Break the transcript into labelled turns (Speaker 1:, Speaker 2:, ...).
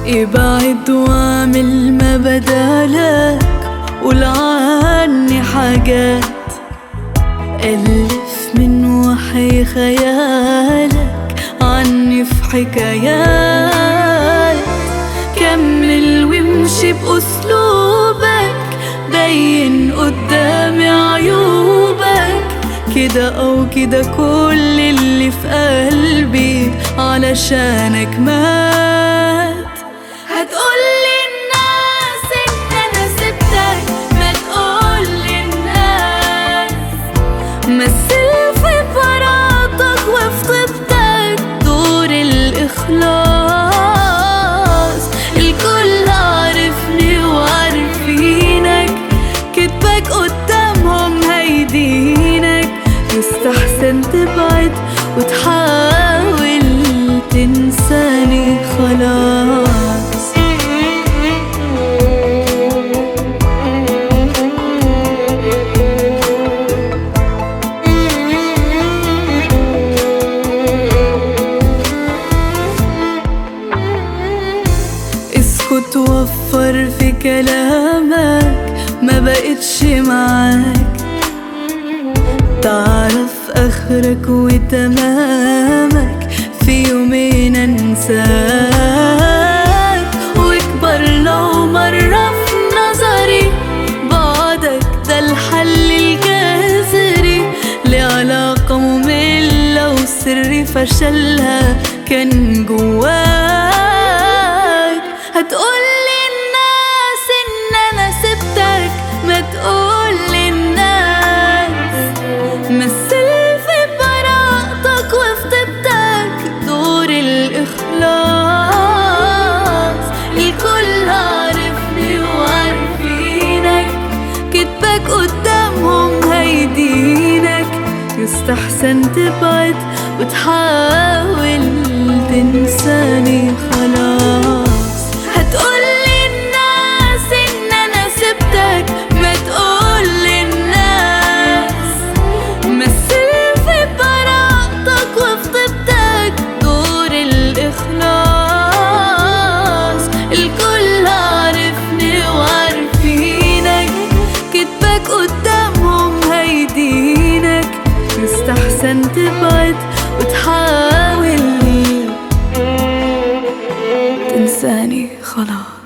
Speaker 1: ابعد واعمل ما بدالك قول عني حاجات ألف من وحي خيالك عني في حكايات كمل وامشي بأسلوبك بين قدامي عيوبك كده أو كده كل اللي في قلبي علشانك مات هتقولي الناس إن أنا سبتك ما تقولي الناس مثل في براءتك وفي طيبتك دور الإخلاص الكل عارفني وعارفينك كدبك قدامهم هيدينك يستحسن تبعد وتحاول تنساني خلاص اسكت وفر في كلامك ما بقتش معاك تعرف اخرك وتمامك في يومين انساك واكبر لو مرة في نظري بعدك ده الحل الجذري لعلاقة مملة وسر فشلها كان جواك هتقولي الناس ان انا سبتك ما تقولي الناس مثل في براءتك وفي طيبتك دور الإخلاص الكل عارفني وعارفينك كدبك قدامهم هيدينك يستحسن تبعد وتحاول تنساني خلاص هتقولي الناس ان انا سبتك ما تقولي الناس مثل في براءتك وفي طيبتك دور الإخلاص الكل عارفني وعارفينك كدبك قدامهم هيدينك يستحسن تبعد وتحاول تنساني خلاص